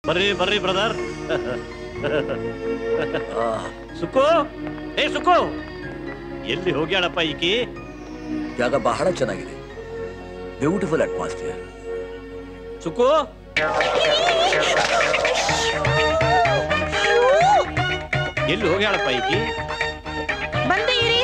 ಬರ್ರಿ ಬರ್ರಿ ಬ್ರದರ್ ಆ, ಸುಕ್ಕು ಏ ಸುಕ್ಕು ಎಲ್ಲಿ ಹೋಗ್ಯಾಳಪ್ಪ ಈಕಿ ಜಾಗ ಬಹಳ ಚೆನ್ನಾಗಿದೆ ಬ್ಯೂಟಿಫುಲ್ ಅಟ್ಮಾಸ್ಫಿಯರ್ ಸುಕ್ಕು ಎಲ್ಲಿ ಹೋಗ್ಯಾಳಪ್ಪ ಈಕಿ ಬಂದೆ ಇರಿ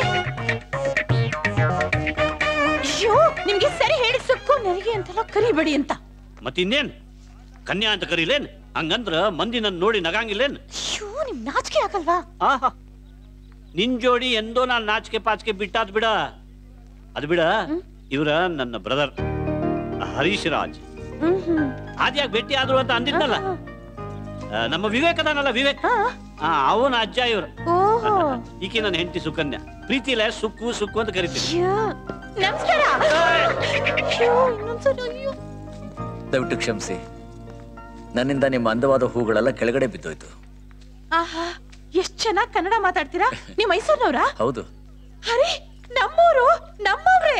ಅಯ್ಯೋ ನಿಮ್ಗೆ ಸರಿ ಹೇಳಿ ಸುಕ್ಕು ನೆರಿಗೆ ಅಂತೆಲ್ಲ ಕರಿಬೇಡಿ ಅಂತ ಮತ್ತಿನ್ನೇನ್ ಕನ್ಯಾ ಅಂತ ಕರೀಲೇನ್ ಹಂಗಂದ್ರ ಮಂದಿ ನನ್ ನೋಡಿ ನಗಂಗಿಲ್ಲೇನ್ ಅಯ್ಯೋ ನಿಮ್ ನಾಚಿಕೆ ಆಗಲ್ವಾ ಆಹಾ ನಿನ್ ಜೋಡಿ ಎಂದೋ ನಾನ್ ನಾಚಿಕೆ ಪಾಚಿಕೆ ಬಿಟ್ಟಾದ್ ಬಿಡ ಅದು ಬಿಡ ಇವ್ರ ನನ್ನ ಬ್ರದರ್ ಹರೀಶ್ ರಾಜ್ ಹ್ಮ್ ಹ್ಮ್ ಆದ್ಯಾಗ ಭೇಟಿ ಆದ್ರು ಅಂತ ಅಂದಿದ್ನಲ್ಲ ಆ, ನಮ್ಮ ವಿವೇಕ್ ಅದಾನಲ್ಲ ವಿವೇಕ್ ಹಾ ಆ, ಅವನ ಅಜ್ಜ ಇವ್ರು ಓಹೋ ಈಕೆ ನನ್ನ ಹೆಂಡತಿ ಸುಕನ್ಯಾ ಪ್ರೀತಿಲೇ ಸುಕ್ಕು ಸುಕ್ಕು ಅಂತ ಕರಿತೀನಿ ಅಯ್ಯೋ ನಮಸ್ಕಾರ ಅಯ್ಯೋ ಇನ್ನೊಂದ್ಸಲ ಅಯ್ಯೋ ದಯವಿಟ್ಟು ಕ್ಷಮಿಸಿ ನನ್ನಿಂದ ನಿಮ್ಮ ಅಂದವಾದ ಹೂಗಳೆಲ್ಲ ಕೆಳಗಡೆ ಬಿದ್ದೋಯ್ತು ಆಹಾ ಎಷ್ಟ್ ಚೆನ್ನಾಗ್ ಕನ್ನಡ ಮಾತಾಡ್ತೀರಾ ನೀವ್ ಮೈಸೂರ್ನವ್ರಾ ಹೌದು ಅರೆ ನಮ್ಮೂರು ನಮ್ಮವ್ರೆ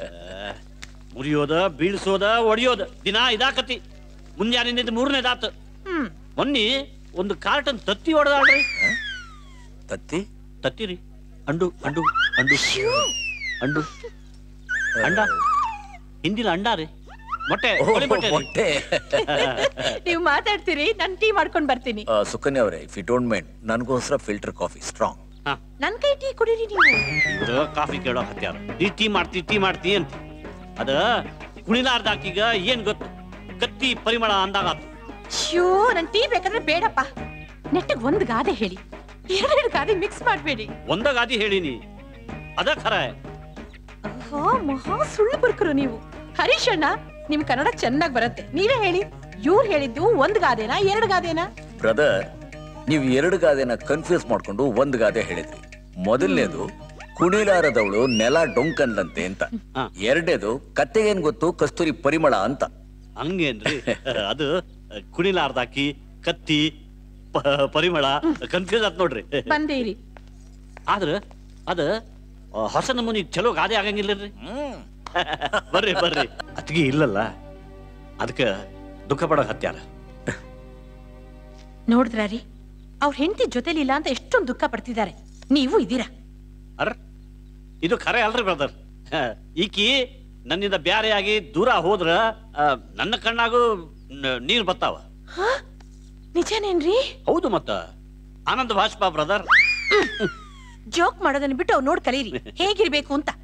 ಮುರಿಯೋದ ಬೀಳ್ಸೋದ ಒಡಿಯೋದ ದಿನ ಇದಾಕತಿ ಮುಂಜಾನಿಂದ ಮೂರನೇದಾತು ಹ್ಮ್ ಮೊನ್ನೆ ಒಂದು ಕಾರ್ಟನ್ ತತ್ತಿ ಹೊಡೆದಾಳ್ರಿ ತತ್ತಿ ತತ್ತಿರಿ ಅಂಡು ಅಂಡು ಅಂಡು ಅಂಡು ಅಂಡ ಹಿಂದಿಲ ಅಂಡ ರೀ ಮೊಟ್ಟೆ ಓಹ್, ಕೋಳಿ ಮೊಟ್ಟೆ ರೀ. ಮೊಟ್ಟೆ ನೀವ್ ಮಾತಾಡ್ತೀರಿ ನಾನ್ ಟೀ ಮಾಡ್ಕೊಂಡ್ ಬರ್ತೀನಿ ಆ, ಸುಕನ್ಯಾ ಅವರೇ ಇಫ್ ಯು ಡೋಂಟ್ ಮೈಂಡ್ ನನಗೋಸ್ಕರ ಫಿಲ್ಟರ್ ಕಾಫಿ ಸ್ಟ್ರಾಂಗ್ ಹಾ, ನನ್ ಕೈ ಟೀ ಕುಡೀರಿ ನೀವು ಇವ್ರು ಕಾಫಿ ಕೇಳೋ ಹತ್ಯಾರ ಈ ಟೀ ಮಾಡ್ತಿ ಟೀ ಮಾಡ್ತಿ ಅಂತ ಅದ ಕುಣಿಲಾರ್ದಾಕೀಗ ಏನ್ ಗೊತ್ತು ಕತ್ತಿ ಪರಿಮಳ ಅಂದಾಗ ಆತು. ಅಯ್ಯೋ ನನ್ ಟೀ ಬೇಕಾದ್ರೆ ಬೇಡಪ್ಪ ನೆಟ್ಟಿಗೆ ಒಂದ್ ಗಾದೆ ಹೇಳಿ ಎರಡೆರಡು ಗಾದೆ ಮಿಕ್ಸ್ ಮಾಡ್ಬೇಡಿ ಒಂದ ಗಾದಿ ಹೇಳಿನಿ ಅದ ಖರ ಓಹೋ ಮಹಾ ಸುಳ್ಳು ಬರ್ಕರು ನೀವು ಹರೀಶ್ ಅಣ್ಣ ನಿಮ್ ಕನ್ನಡ ಚೆನ್ನಾಗ್ ಬರತ್ತೆ ನೀವೇ ಹೇಳಿ ಇವ್ರು ಹೇಳಿದ್ದು ಒಂದ್ ಗಾದೆನಾ ಎರಡ್ ಗಾದೆನಾ ಬ್ರದರ್ ನೀವು ಎರಡು ಗಾದೆನ ಕನ್ಫ್ಯೂಸ್ ಮಾಡ್ಕೊಂಡು ಒಂದು ಗಾದೆ ಹೇಳಿದ್ರಿ ಮೊದಲನೇದು ಕುಣಿಲಾರದವಳು ನೆಲ ಡೊಂಕನ್ಲಂತೆ ಅಂತ ಹಾ. ಎರಡನೇದು ಕತ್ತೆಗೇನ್ ಗೊತ್ತು ಕಸ್ತೂರಿ ಪರಿಮಳ ಅಂತ ಹಂಗೇನ್ರಿ ಅದು ಕುಣಿಲಾರ್ದಾಕಿ ಕತ್ತಿ ಪ- ಪರಿಮಳ ಕನ್ಫ್ಯೂಸ್ ಆತ್ ನೋಡ್ರಿ ಬಂದೇ ಇರಿ ಆದ್ರ ಅದ ಆ, ಹೊಸ ನಮೂನಿ ಚಲೋ ಗಾದೆ ಆಗಂಗಿಲ್ಲರಿ ಹ್ಮ್ ಬರ್ರಿ ಬರ್ರಿ ಅತ್ಗಿ ಇಲ್ಲಲ್ಲ ಅದಕ್ಕ ದುಃಖ ಪಡೋ ಹತ್ಯಾರ ನೋಡಿದ್ರ ರೀ ಅವ್ರ ಹೆಂಡತಿ ಜೊತೆಲಿಲ್ಲ ಅಂತ ಎಷ್ಟೊಂದು ದುಃಖ ಪಡ್ತಿದ್ದಾರೆ ನೀವು ಇದೀರಾ ಅರ್ ಇದು ಖರೆ ಅಲ್ರಿ ಬ್ರದರ್ ಈಕಿ ನನ್ನಿಂದ ಬ್ಯಾರೆಯಾಗಿ ದೂರ ಹೋದ್ರ ಆ, ನನ್ನ ಕಣ್ಣಾಗೂ ನ- ನೀರ್ ಬರ್ತಾವ ಹಾ ನಿಜನೇನ್ರಿ ಹೌದು ಮತ್ತ ಆನಂದ ಭಾಷ್ಪ ಬ್ರದರ್ ಜೋಕ್ ಮಾಡೋದನ್ನ ಬಿಟ್ಟು ಅವ್ರು ನೋಡ್ ಕಲೀರಿ ಹೇಗಿರ್ಬೇಕು ಅಂತ